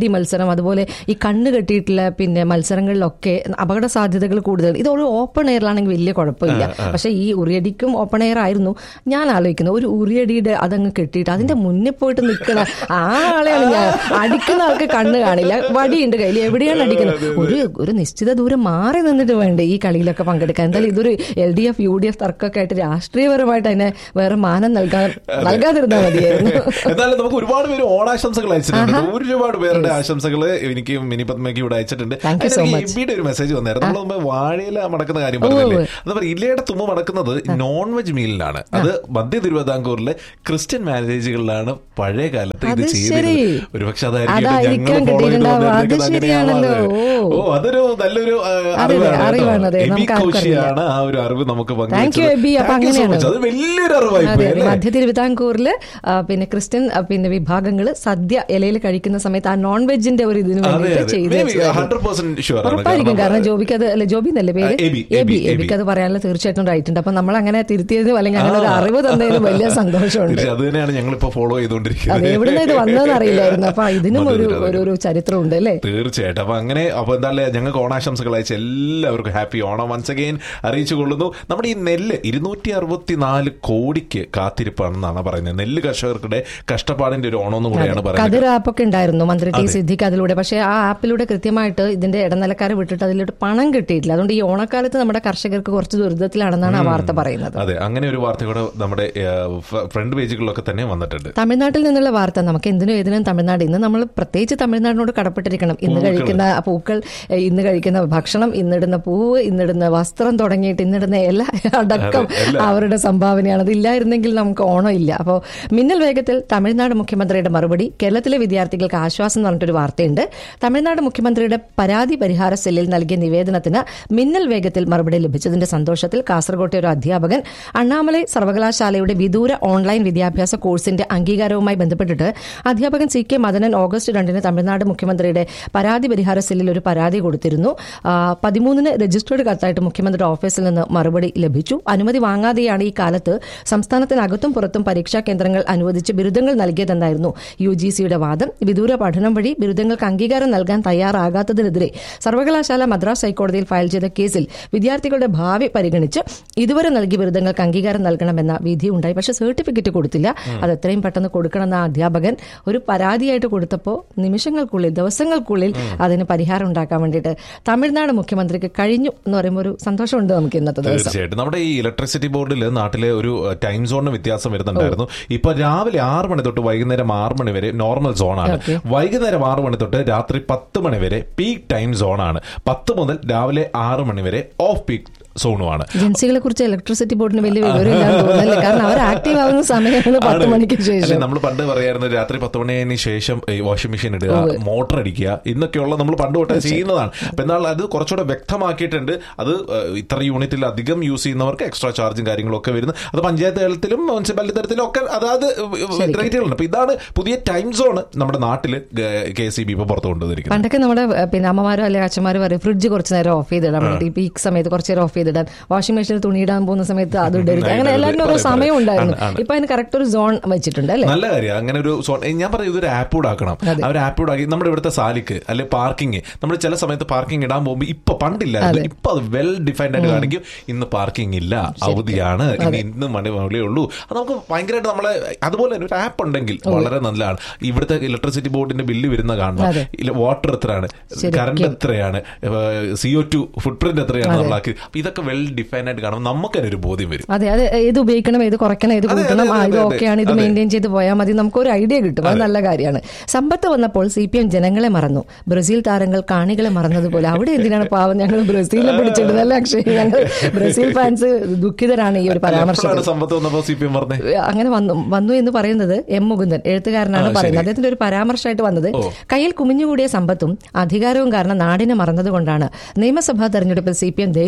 മത്സരം അതുപോലെ ഈ കണ്ണ് കെട്ടിയിട്ടുള്ള പിന്നെ മത്സരങ്ങളിലൊക്കെ അപകട സാധ്യതകൾ കൂടുതൽ ഇത് ഒരു ഓപ്പൺ എയറിലാണെങ്കിൽ വലിയ കുഴപ്പമില്ല പക്ഷെ ഈ ഉറിയടിക്കും ഓപ്പൺ എയർ ആയിരുന്നു ഞാൻ ആലോചിക്കുന്നത് ഒരു ഉറിയടിയുടെ അതങ്ങ് കെട്ടിയിട്ട് അതിന്റെ മുന്നിൽ പോയിട്ട് നിൽക്കുന്ന ആ ആളെയാണ് ഞാൻ അടിക്കുന്ന ആൾക്ക് കണ്ണ് കാണില്ല വടിയുണ്ട് കയ്യിൽ എവിടെയാണ് അടിക്കുന്നത് ഒരു ഒരു നിശ്ചിത ദൂരം മാറി നിന്നിട്ട് വേണ്ടേ ഈ കളിയിലൊക്കെ പങ്കെടുക്കാൻ എന്തായാലും ഇതൊരു L D F U D F തർക്കമൊക്കെ ആയിട്ട് രാഷ്ട്രീയപരമായിട്ട് അതിനെ വേറെ മാനം നൽകാൻ നൽകാതിരുന്നാൽ മതിയായിരുന്നു എന്നാലും നമുക്ക് ഒരുപാട് പേര് ഓണാശംസകൾ അയച്ചിട്ടുണ്ട് ഒരുപാട് പേരുടെ ആശംസകൾ എനിക്കും മിനി പത്മയ്ക്കും ഇവിടെ അയച്ചിട്ടുണ്ട് Thank you so അതിനിടയ്ക്ക് much. എബിയുടെ ഒരു മെസ്സേജ് വന്നായിരുന്നു നമ്മൾ മുമ്പ് വാഴയില മടക്കുന്ന കാര്യം പറഞ്ഞില്ലേ അതപ്പോൾ ഇലയുടെ തുമ്പ് മടക്കുന്നത് നോൺ വെജ് മീലിലാണ് അത് മധ്യ തിരുവിതാംകൂറിലെ ക്രിസ്ത്യൻ മാരേജുകളിലാണ് പഴയ കാലത്ത് ഇത് അത് ചെയ്തിരുന്നത് ശരി. ഒരുപക്ഷെ അതായിരിക്കും അതായിരിക്കാം ഞങ്ങൾ follow ചെയ്ത് കിട്ടിയിട്ടുണ്ടാവുക. വന്നിരിക്കുന്നത് അത് ശരിയാണല്ലോ. അങ്ങനെയാവാതെ. ഓ. ഓ അതൊരു നല്ലൊരു ആ, അതെ, അറിവാണ് അറിവാണ് കേട്ടോ. അതെ. എബി നമുക്ക് ആർക്കും കൗശിയാണ് ആ ഒരു അറിവ് നമുക്ക് Thank you, എബി. അപ്പൊ Thank you so അങ്ങനെയാണ്. much. അത് വലിയൊരു അറിവായി അതെ പോയി അതെ. അല്ലേ മധ്യ തിരുവിതാംകൂറില് ആ, പിന്നെ ക്രിസ്ത്യൻ ആ, പിന്നെ വിഭാഗങ്ങൾ സദ്യ ഇലയിൽ കഴിക്കുന്ന സമയത്ത് ആ നോൺ വെജിന്റെ ഒരു ഇതിന് അതെ വേണ്ടിയിട്ട് അതെ ചെയ്ത് Maybe വെച്ചതായിരുന്നു. 100% sure ആണ്. ഉറപ്പായിരിക്കും കാരണം, കാരണം ജോബിക്ക് അത് അല്ലെ ജോബി എന്നല്ലേ പേര് ആ, എബി, എബി, എബി എബി. എബിക്ക് അത് പറയാനുള്ള തീർച്ചയായിട്ടും റൈറ്റ് ഉണ്ട് അപ്പൊ നമ്മൾ അങ്ങനെ തിരുത്തിയതിനും അല്ലെങ്കിൽ അങ്ങനെ ഒരു അറിവ് തന്നതിനും വലിയ സന്തോഷമുണ്ട് തീർച്ചയായും അത് തന്നെയാണ് ഞങ്ങൾ ഇപ്പൊ ഫോളോ ചെയ്തുകൊണ്ടിരിക്കുന്നത് അത് എവിടുന്ന് ഇത് വന്നതെന്ന് അറിയില്ലായിരുന്നു അപ്പൊ ഇതിനും ഒരു മധുര, ഒരു ഒരു ചരിത്രമുണ്ട് അല്ലേ തീർച്ചയായിട്ടും അപ്പൊ അങ്ങനെ അപ്പൊ എന്തായാലും ഞങ്ങൾക്ക് ഓണാശംസകൾ അയച്ച എല്ലാവർക്കും ഹാപ്പി ഓണം വൺസ് അഗെയിൻ അറിയിച്ചു കൊള്ളുന്നു നമ്മുടെ ഈ നെല്ല് ഇരുന്നൂറ്റി അറുപത്തിനാല് കോടിക്ക് കാത്തിരിപ്പാണെന്നാണ് പറയുന്നത് നെല്ല് കർഷകരുടെ കഷ്ടപ്പാടിന്റെ ഒരു ഓണം എന്നും കൂടെയാണ് പറയുന്നത് കതിർ ആപ്പൊക്കെ ഉണ്ടായിരുന്നു മന്ത്രി ടി സിദ്ദിഖ് അതിലൂടെ പക്ഷേ ആ ആപ്പിലൂടെ കൃത്യമായിട്ട് ഇതിന്റെ ഇടനിലക്കാരെ വിട്ടിട്ട് അതിലോട്ട് പണം കിട്ടിയിട്ടില്ല അതുകൊണ്ട് ഈ ഓണക്കാലത്ത് നമ്മുടെ കർഷകർക്ക് കുറച്ച് ദുരിതത്തിലാണെന്നാണ് ആ വാർത്ത പറയുന്നത് അതെ അങ്ങനെ ഒരു വാർത്ത കൂടെ നമ്മുടെ ഫ്രണ്ട് പേജുകളിലൊക്കെ തന്നെ വന്നിട്ടുണ്ട് തമിഴ്നാട്ടിൽ നിന്നുള്ള വാർത്ത നമുക്ക് എന്തിനും ഏതിനും തമിഴ്നാട് ഇന്ന് നമ്മൾ പ്രത്യേകിച്ച് തമിഴ്നാടിനോട് കടപ്പെട്ടിരിക്കണം ഇന്ന് പൂക്കൾ. കഴിക്കുന്ന പൂക്കൾ ഏഹ് ഇന്ന് കഴിക്കുന്ന ഭക്ഷണം ഇന്നിടുന്ന പൂവ് ഇന്നിടുന്ന വസ്ത്രം തുടങ്ങിയിട്ട് ഇന്നിടുന്ന എല്ലാ അടക്കം അതെ, എല്ലാം. അവരുടെ സംഭാവനയാണ് അതില്ലായിരുന്നെങ്കിൽ നമുക്ക് ഓണം ഇല്ല അപ്പോൾ മിന്നൽ വേഗത്തിൽ തമിഴ്നാട് മുഖ്യമന്ത്രിയുടെ മറുപടി കേരളത്തിലെ വിദ്യാർത്ഥികൾക്ക് ആശ്വാസം എന്ന് പറഞ്ഞിട്ടൊരു വാർത്തയുണ്ട് തമിഴ്നാട് മുഖ്യമന്ത്രിയുടെ പരാതി പരിഹാര സെല്ലിൽ നൽകിയ നിവേദനത്തിന് മിന്നൽ വേഗത്തിൽ മറുപടി ലഭിച്ചതിന്റെ സന്തോഷത്തിൽ കാസർകോട്ടെ ഒരു അധ്യാപകൻ അണ്ണാമലൈ സർവകലാശാലയുടെ വിദൂര ഓൺലൈൻ വിദ്യാഭ്യാസ കോഴ്സിന്റെ അംഗീകാരവുമായി ബന്ധപ്പെട്ടിട്ട് അധ്യാപകൻ സി കെ മദനൻ ഓഗസ്റ്റ് രണ്ടിന് തമിഴ്നാട് മുഖ്യമന്ത്രിയുടെ പരാതി പരിഹാര സെല്ലിൽ ഒരു പരാതി കൊടുത്തിരുന്നു ആ, പതിമൂന്നിന് രജിസ്റ്റേർഡ് കത്തായിട്ട് മുഖ്യമന്ത്രിയുടെ ഓഫീസിൽ നിന്ന് മറുപടി ലഭിച്ചു അനുമതി വാങ്ങാതെയാണ് ഈ കാലത്ത് സംസ്ഥാനത്തിനകത്തും പുറത്തും പരീക്ഷാ കേന്ദ്രങ്ങൾ അനുവദിച്ച് ബിരുദങ്ങൾ നൽകിയതെന്നായിരുന്നു യു ജി സിയുടെ വാദം വിദൂര പഠനം വഴി ബിരുദങ്ങൾക്ക് അംഗീകാരം നൽകാൻ തയ്യാറാകാത്തതിനെതിരെ സർവകലാശാല മദ്രാസ് ഹൈക്കോടതിയിൽ ഫയൽ ചെയ്ത കേസിൽ വിദ്യാർത്ഥികളുടെ ഭാവി പരിഗണിച്ച് ഇതുവരെ നൽകിയ ബിരുദങ്ങൾക്ക് അംഗീകാരം നൽകണമെന്ന വിധി ഉണ്ടായി പക്ഷെ സർട്ടിഫിക്കറ്റ് കൊടുത്തില്ല അത് എത്രയും പെട്ടെന്ന് കൊടുക്കണമെന്ന ആ അധ്യാപകൻ ഒരു പരാതിയായിട്ട് കൊടുത്തപ്പോൾ നിമിഷങ്ങൾക്കുള്ളിൽ ദിവസങ്ങൾക്കുള്ളിൽ അതിന് പരിഹാരം ഉണ്ടാക്കാൻ വേണ്ടിയിട്ട് തമിഴ്നാട് മുഖ്യമന്ത്രിക്ക് കഴിഞ്ഞു എന്ന് പറയുമ്പോൾ ഒരു സന്തോഷമുണ്ട് നമുക്ക് ഇന്നത്തെ ദിവസം തീർച്ചയായിട്ടും നമ്മുടെ ഈ ഇലക്ട്രിസിറ്റി ബോർഡിൽ നാട്ടിലെ ഒരു ടൈം സോണിന് വ്യത്യാസം വരുന്നുണ്ടായിരുന്നു ഇപ്പൊ രാവിലെ ആറ് മണി തൊട്ട് വൈകുന്നേരം ആറ് മണി വരെ നോർമൽ സോണാണ് Okay. വൈകുന്നേരം ആറ് മണി തൊട്ട് രാത്രി പത്ത് മണി വരെ പീക്ക് ടൈം സോണാണ് പത്ത് മുതൽ രാവിലെ ആറ് മണി വരെ ഓഫ് പീക്ക് സോണുമാണ് ഏജൻസികളെ കുറിച്ച് ഇലക്ട്രിസിറ്റി ബോർഡിന് വലിയ വിവരമില്ലാന്ന് തോന്നുന്നല്ലേ കാരണം അവർ ആക്റ്റീവ് ആവുന്ന സമയമാണ് പത്ത് മണിക്ക് ശേഷം നമ്മൾ പണ്ട് പറയായിരുന്നു രാത്രി പത്ത് മണിന് ശേഷം വാഷിംഗ് മെഷീൻ ഇടുക മോട്ടർ അടിക്കുക ഇന്നൊക്കെയുള്ള നമ്മൾ പണ്ട് തൊട്ടേ ചെയ്യുന്നതാണ് അപ്പൊ എന്നാൽ അത് കുറച്ചുകൂടെ വ്യക്തമാക്കിയിട്ടുണ്ട് അത് ഏഹ്, ഇത്ര യൂണിറ്റിൽ അധികം യൂസ് ചെയ്യുന്നവർക്ക് എക്സ്ട്രാ ചാർജും കാര്യങ്ങളും ഒക്കെ വരുന്നു അത് പഞ്ചായത്ത് തലത്തിലും മുനിസിപ്പാലിറ്റി തലത്തിലും ഒക്കെ അതായത് റേറ്റുകളുണ്ട് അപ്പൊ ഇതാണ് പുതിയ ടൈം സോൺ നമ്മുടെ നാട്ടിൽ കെ എസ് ഇ ബി ഇപ്പൊ പുറത്തു കൊണ്ടുവന്നിരിക്കുന്നത് പണ്ടൊക്കെ നമ്മുടെ ഏഹ്, പിന്നെ അമ്മമാരോ അല്ലെങ്കിൽ അച്ഛന്മാരോ പറയും ഫ്രിഡ്ജ് കുറച്ച് നേരം ഓഫ് ചെയ്തിടാൻ വേണ്ടി ഈ പീക്ക് സമയത്ത് കുറച്ച് നേരം ഓഫ് ചെയ്തിടാൻ വാഷിംഗ് മെഷീനിൽ തുണി ഇടാൻ പോകുന്ന സമയത്ത് അത് ഇടരുത് അങ്ങനെ എല്ലാവരും ഓരോ പറയും, സമയം ഉണ്ടായിരുന്നു ആണ്, ആണ്. ഇപ്പൊ അതിന് കറക്റ്റ് ഒരു സോൺ വെച്ചിട്ടുണ്ട് അല്ലേ നല്ല കാര്യം അങ്ങനെ ഒരു സോൺ ഏ, ഞാൻ പറയും ഇതൊരു ആപ്പ് കൂടെ ആക്കണം ആ ഒരു ആപ്പ് കൂടെ ആക്കി നമ്മുടെ ഇവിടുത്തെ സാലിക്ക് അല്ലെ പാർക്കിംഗ് നമ്മൾ ചില സമയത്ത് പാർക്കിംഗ് ഇടാൻ പോകുമ്പോൾ ഇപ്പൊ പണ്ടില്ലായിരുന്നു ഇപ്പൊ അത് വെൽ ഡിഫൈൻഡ് ആയിട്ട് കാണിക്കും ഇന്ന് പാർക്കിംഗ് ഇല്ല അവധിയാണ് ഇനി ഇന്ന് മണി മുതലേ ഉള്ളൂ അത് നമുക്ക് ഭയങ്കരമായിട്ട് നമ്മളെ അതുപോലെ തന്നെ ഒരു ആപ്പ് ഉണ്ടെങ്കിൽ വളരെ നല്ലതാണ് ഇവിടുത്തെ ഇലക്ട്രിസിറ്റി ബോർഡിന്റെ ബില്ല് വരുന്ന കാണണം അതെ. വാട്ടർ എത്രയാണ് ശരിക്കും. കറണ്ട് എത്രയാണ് സിഒ ടു ഫുട് പ്രിന്റ് എത്രയാണ് നമ്മളാക്കി അപ്പൊ ഇതൊക്കെ വെൽ ഡിഫൈൻഡ് ആയിട്ട് കാണുമ്പോൾ നമുക്ക് തന്നെ ഒരു ബോധ്യം വരും അതെ അത് ഏത് ഉപയോഗിക്കണം ഏത് കുറയ്ക്കണം ഏത് അതെ, കൂട്ടണം ആ അതെ, ഇത് അതെ, ഓക്കെയാണ് ഇത് അതെ. മെയിൻറ്റെയിൻ ചെയ്ത് പോയാൽ മതി നമുക്കൊരു ഐഡിയ കിട്ടും അത് നല്ല കാര്യമാണ് സമ്പത്ത് വന്നപ്പോൾ സി പി എം ജനങ്ങളെ മറന്നു ബ്രസീൽ താരങ്ങൾ കാണികളെ മറന്നതുപോലെ അവിടെ എന്തിനാണ് പാവം ഞങ്ങൾ ബ്രസീലിനെ പിടിച്ചിടുന്നത് അല്ലേ അക്ഷയ് ഞങ്ങൾ ബ്രസീൽ ഫാൻസ് ദുഃഖിതരാണ് ഈ ഒരു പരാമർശം എപ്പോഴാണ് സമ്പത്ത് വന്നപ്പോ സി പി എം പറഞ്ഞേ അങ്ങനെ വന്നു വന്നു എന്ന് പറയുന്നത് എം മുകുന്ദൻ എഴുത്തുകാരനാണ് ആ, പറയുന്നത് ശരി. അദ്ദേഹത്തിന്റെ ഒരു പരാമർശമായിട്ട് വന്നത് ഓ. കയ്യിൽ കുമിഞ്ഞുകൂടിയ സമ്പത്തും അധികാരവും കാരണം നാടിനെ മറന്നതുകൊണ്ടാണ് നിയമസഭാ തെരഞ്ഞെടുപ്പിൽ സി പി എം ദയനീയമായി തോറ്റത്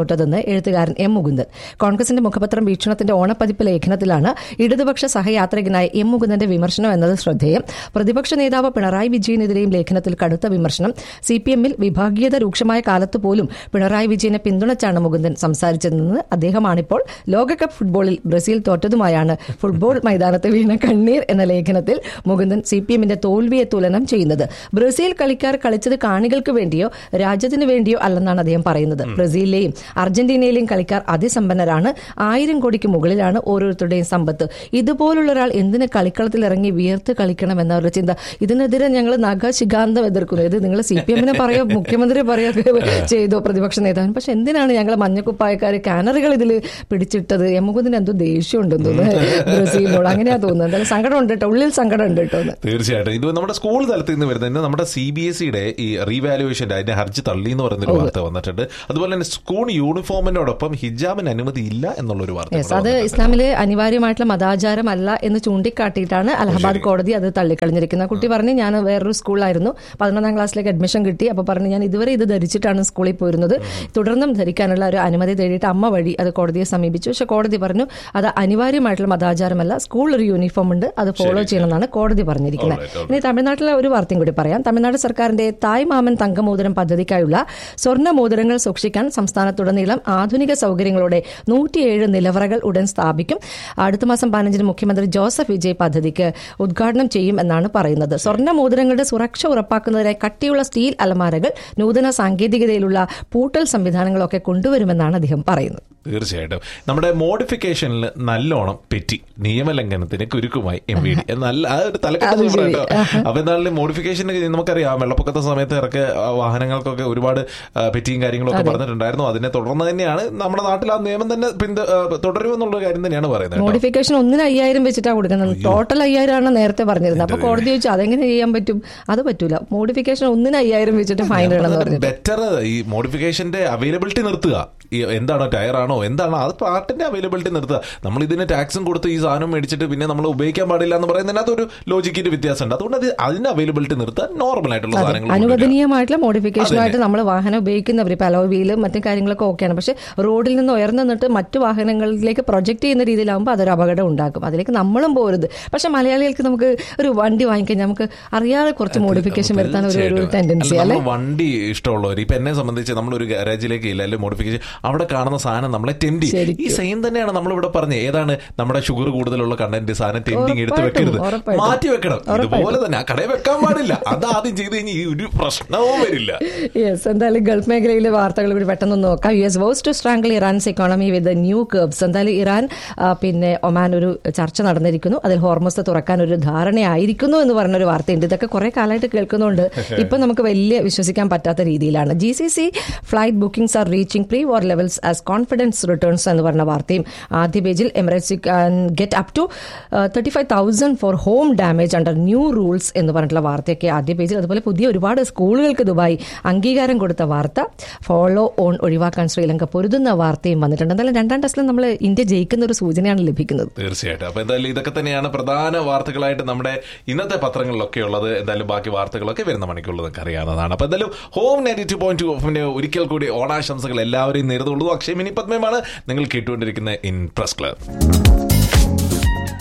തോറ്റതെന്ന് എഴുത്തുകാരൻ എം മുകുന്ദൻ കോൺഗ്രസിന്റെ മുഖപത്രം വീക്ഷണത്തിന്റെ ഓണപ്പതിപ്പ് ലേഖനത്തിലാണ് ഇടതുപക്ഷ സഹയാത്രികനായ എം മുകുന്ദന്റെ വിമർശനം എന്നത് ശ്രദ്ധേയം പ്രതിപക്ഷ നേതാവ് പിണറായി വിജയനെതിരെയും ലേഖനത്തിൽ കടുത്ത വിമർശനം സി പി എമ്മിൽ വിഭാഗീയത രൂക്ഷമായ കാലത്ത് പോലും പിണറായി വിജയനെ പിന്തുണച്ചാണ് മുകുന്ദൻ സംസാരിച്ചതെന്ന് അദ്ദേഹമാണിപ്പോൾ ലോകകപ്പ് ഫുട്ബോളിൽ ബ്രസീൽ തോറ്റതുമായാണ് ഫുട്ബോൾ മൈതാനത്ത് വീണ കണ്ണീർ എന്ന ലേഖനത്തിൽ മുകുന്ദൻ സി പി എമ്മിന്റെ തോൽവിയെ തുലനം ചെയ്യുന്നത് ബ്രസീൽ കളിക്കാർ കളിച്ചത് കാണികൾക്ക് വേണ്ടിയോ രാജ്യത്തിന് വേണ്ടിയോ അല്ലെന്നാണ് അദ്ദേഹം പറയുന്നത് ബ്രസീലിലെയും അർജന്റീനയിലെയും കളിക്കാർ അതിസമ്പന്നരാണ് ആയിരം കോടിക്ക് മുകളിലാണ് ഓരോരുത്തരുടെയും സമ്പത്ത് ഇതുപോലുള്ള ഒരാൾ എന്തിന് കളിക്കളത്തിൽ ഇറങ്ങി വിയർത്ത് കളിക്കണം എന്നവരുടെ ചിന്ത ഇതിനെതിരെ ഞങ്ങൾ നഖശികാന്തം എതിർക്കുന്നു ഇത് നിങ്ങൾ സി പി എമ്മിനെ പറയോ മുഖ്യമന്ത്രി പറയോ ചെയ്തോ പ്രതിപക്ഷ നേതാവിന് പക്ഷെ എന്തിനാണ് ഞങ്ങൾ മഞ്ഞക്കുപ്പായക്കാർ കാനറുകൾ ഇതിൽ പിടിച്ചിട്ടത് എമുകുന്നതിന് എന്തോ ദേഷ്യം ഉണ്ടെന്ന് തോന്നുന്നു ബ്രസീലിനോട് അങ്ങനെയാ തോന്നുന്നത് എന്തായാലും സങ്കടം ഉണ്ട് കേട്ടോ ഉള്ളിൽ സങ്കടം ഉണ്ട് കേട്ടോ എന്ന്. തീർച്ചയായിട്ടും ഇത് നമ്മുടെ സ്കൂൾ തലത്തിൽ നിന്ന് വരുന്നത് നമ്മുടെ സി ബി എസ് സിയുടെ ഈ റീവാലുവേഷന്റെ അതിന്റെ ഹർജി തള്ളി എന്ന് പറയുന്നൊരു വാർത്ത വന്നിട്ടുണ്ട് അതുപോലെ തന്നെ സ്കൂൾ യൂണിഫോമിനോടൊപ്പം ഹിജാബിന് അനുമതി ഇല്ല എന്നുള്ളൊരു വാർത്ത യെസ് കൂടെ അത് ഇസ്ലാമിലെ അനിവാര്യമായിട്ടുള്ള മതാചാരമല്ല എന്ന് ചൂണ്ടിക്കാട്ടിയിട്ടാണ് അലഹബാദ് കോടതി അത് തള്ളിക്കളഞ്ഞിരിക്കുന്നത് കുട്ടി പറഞ്ഞു ഞാൻ വേറൊരു സ്കൂളിലായിരുന്നു പതിനൊന്നാം ക്ലാസ്സിലേക്ക് അഡ്മിഷൻ കിട്ടി അപ്പോൾ പറഞ്ഞു ഞാൻ ഇതുവരെ ഇത് ധരിച്ചിട്ടാണ് സ്കൂളിൽ പോയിരുന്നത് തുടർന്നും ധരിക്കാനുള്ള ഒരു അനുമതി തേടിയിട്ട് അമ്മ വഴി അത് കോടതിയെ സമീപിച്ചു പക്ഷെ കോടതി പറഞ്ഞു അത് അനിവാര്യമായിട്ടുള്ള മതാചാരമല്ല സ്കൂൾ ഒരു യൂണിഫോം ഉണ്ട് അത് ഫോളോ ചെയ്യണമെന്നാണ് കോടതി പറഞ്ഞിരിക്കുന്നത് ഇനി തമിഴ്നാട്ടിലെ ഒരു വാർത്തയും കൂടി പറയാം തമിഴ്നാട് സർക്കാരിന്റെ തായ് മാമൻ തങ്കമോതിരം പദ്ധതിക്കായുള്ള സ്വർണ്ണ മോതിരങ്ങൾ സൂക്ഷിക്കാൻ സംസ്ഥാനത്തുടനീളം ആധുനിക സൗകര്യങ്ങളോടെ നൂറ്റിയേഴ് നിലവറകൾ ഉടൻ സ്ഥാപിക്കും അടുത്ത മാസം പതിനഞ്ചിന് മുഖ്യമന്ത്രി ജോസഫ് വിജയ് പദ്ധതിക്ക് ഉദ്ഘാടനം ചെയ്യും എന്നാണ് പറയുന്നത് സ്വർണ്ണ മോതിരങ്ങളുടെ സുരക്ഷ ഉറപ്പാക്കുന്നതിനായി കട്ടിയുള്ള സ്റ്റീൽ അലമാരകൾ നൂതന സാങ്കേതികതയിലുള്ള പൂട്ടൽ സംവിധാനങ്ങളൊക്കെ കൊണ്ടുവരുമെന്നാണ് അദ്ദേഹം പറയുന്നത് തീർച്ചയായിട്ടും നമ്മുടെ മോഡിഫിക്കേഷനിൽ നല്ലോണം പെറ്റി നിയമലംഘനത്തിന് കുരുക്കുമായി എം വി ഡി നല്ല ആ ഒരു തലക്കെട്ട് അത് സൂപ്പർ ശരി. കേട്ടോ. അപ്പൊ എന്നാലും മോഡിഫിക്കേഷൻ നമുക്കറിയാം വെള്ളപ്പൊക്കത്തെ സമയത്ത് ഇറക്കിയ ആ, വാഹനങ്ങൾക്കൊക്കെ ഒരുപാട് ആ, പെറ്റിയും കാര്യങ്ങളൊക്കെ പറഞ്ഞിട്ടുണ്ടായിരുന്നു അതിനെ തുടർന്ന് തന്നെയാണ് നമ്മുടെ നാട്ടിൽ ആ നിയമം തന്നെ പിന്ത ആ, തുടരുമെന്നുള്ള കാര്യം തന്നെയാണ് പറയുന്നത് കേട്ടോ. മോഡിഫിക്കേഷൻ ഒന്നിന് അയ്യായിരം വെച്ചിട്ടാണ് കൊടുക്കുന്നത് ടോട്ടൽ അയ്യായിരം ആണ് നേരത്തെ പറഞ്ഞിരുന്നത് അപ്പൊ കോടതി ചോദിച്ചു അതെങ്ങനെ ചെയ്യാൻ പറ്റും അത് പറ്റൂല മോഡിഫിക്കേഷൻ ഒന്നിന് അയ്യായിരം വെച്ചിട്ട് ഫൈൻ ഇടണമെന്ന് പറഞ്ഞു ബെറ്റർ ഈ മോഡിഫിക്കേഷന്റെ അവൈലബിലിറ്റി നിർത്തുക ഈ എന്താണോ ടയറാണോ എന്താണോ അത് പാർട്ടിന്റെ അവൈലബിലിറ്റി നിർത്തുക നമ്മൾ ഇതിന് ടാക്സും കൊടുത്ത് ഈ സാധനം മേടിച്ചിട്ട് പിന്നെ നമ്മൾ ഉപയോഗിക്കാൻ പാടില്ല എന്ന് പറയുന്നതിനകത്ത് ഒരു ലോജിക്കിന്റെ വ്യത്യാസമുണ്ട് അതുകൊണ്ട് അത് അതിന് അവൈലബിലിറ്റി നിർത്താൻ നോർമൽ ആയിട്ടുള്ള അതെ. സാധനങ്ങൾ കൊണ്ടുവരിക. അനുവദനീയമായിട്ടുള്ള മോഡിഫിക്കേഷനുമായിട്ട് നമ്മൾ വാഹനം ഉപയോഗിക്കുന്നവർ ഇപ്പൊ അലോവിയിലും മറ്റു കാര്യങ്ങളൊക്കെ ഓക്കെയാണ് പക്ഷെ റോഡിൽ നിന്ന് ഉയർന്നു നിന്നിട്ട് മറ്റു വാഹനങ്ങളിലേക്ക് പ്രൊജക്ട് ചെയ്യുന്ന രീതിയിലാകുമ്പോൾ അതൊരു അപകടം ഉണ്ടാക്കും അതിലേക്ക് നമ്മളും പോരുത് പക്ഷെ മലയാളികൾക്ക് നമുക്ക് ഒരു വണ്ടി വാങ്ങിക്കാൻ നമുക്ക് അറിയാതെ കുറച്ച് മോഡിഫിക്കേഷൻ വരുത്താൻ ഒരു ഒരു തീർച്ചയായിട്ടും. ടെൻഡൻസി അല്ല, അല്ലെ നമ്മള് വണ്ടി ഇഷ്ടമുള്ളവർ ഇപ്പൊ എന്നെ സംബന്ധിച്ച് നമ്മളൊരു ഗാരേജിലേക്ക് ഇല്ല അല്ലെങ്കിൽ മോഡിഫിക്കേഷൻ അവിടെ കാണുന്ന സാധനം നമ്മളെ ടെൻഡി ഈ സെയിം തന്നെയാണ് നമ്മളിവിടെ പറഞ്ഞത് ഏതാണ് നമ്മുടെ ഷുഗർ കൂടുതലുള്ള കണ്ടന്റ് സാധനം ടെൻഡിങ് എടുത്ത് ഉറപ്പായിട്ടും, വെക്കരുത് ഉറപ്പായിട്ടും. മാറ്റി വെക്കണം ഇതുപോലെ തന്നെ ആ കടയിൽ വെക്കാൻ പാടില്ല അത് ആദ്യം ചെയ്ത് കഴിഞ്ഞാൽ ഈ ഒരു പ്രശ്നവും വരില്ല യെസ് എന്തായാലും ഗൾഫ് മേഖലയിലെ വാർത്തകൾ കൂടി പെട്ടെന്ന് നോക്കാം U S vows to strangle Iran's economy with new curbs എന്തായാലും ഇറാൻ ആ, പിന്നെ ഒമാൻ ഒരു ചർച്ച നടന്നിരിക്കുന്നു അതിൽ ഹോർമോസ് തുറക്കാൻ ഒരു ധാരണയായിരിക്കുന്നു എന്ന് പറഞ്ഞൊരു വാർത്തയുണ്ട് ഇതൊക്കെ കുറെ കാലമായിട്ട് കേൾക്കുന്നുണ്ട് ഇപ്പൊ നമുക്ക് വലിയ വിശ്വസിക്കാൻ പറ്റാത്ത രീതിയിലാണ് G C C flight bookings are reaching pre war levels as confidence returns എന്ന് പറഞ്ഞ വാർത്തയും ആദ്യ പേജിൽ Emirates get up to thirty five thousand for home damage under new rules എന്ന് പറഞ്ഞിട്ടുള്ള വാർത്തയൊക്കെ ആദ്യ പേജിൽ അതുപോലെ പുതിയ ഒരുപാട് സ്കൂളുകൾക്ക് ദുബായ് അംഗീകാരം കൊടുത്ത വാർത്ത ഫോളോ ഓൺ ഒഴിവാക്കാൻ ശ്രീലങ്ക പൊരുതുന്ന വാർത്തയും വന്നിട്ടുണ്ട് എന്തായാലും രണ്ടാം ടെസ്റ്റിൽ നമ്മൾ ഇന്ത്യ ജയിക്കുന്ന ഒരു സൂചനയാണ് ലഭിക്കുന്നത് തീർച്ചയായിട്ടും അപ്പൊ എന്തായാലും ഇതൊക്കെ തന്നെയാണ് പ്രധാന വാർത്തകളായിട്ട് നമ്മുടെ ഇന്നത്തെ പത്രങ്ങളിലൊക്കെ ഉള്ളത് എന്തായാലും ബാക്കി വാർത്തകളൊക്കെ വരുന്ന മണിക്കുള്ളത് നിങ്ങൾക്ക് അറിയാവുന്നതാണ് അപ്പൊ എന്തായാലും home ninety two point two ഓഫിന്റെ ഒരിക്കൽ കൂടി ഓണാശംസകൾ എല്ലാവരെയും നേരിടുള്ളൂ അക്ഷയ് മിനി പത്മയുമാണ് നിങ്ങൾ കേട്ടുകൊണ്ടിരിക്കുന്ന in press club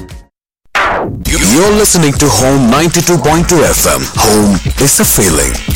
You're listening to Home 92.2 FM. Home is a feeling.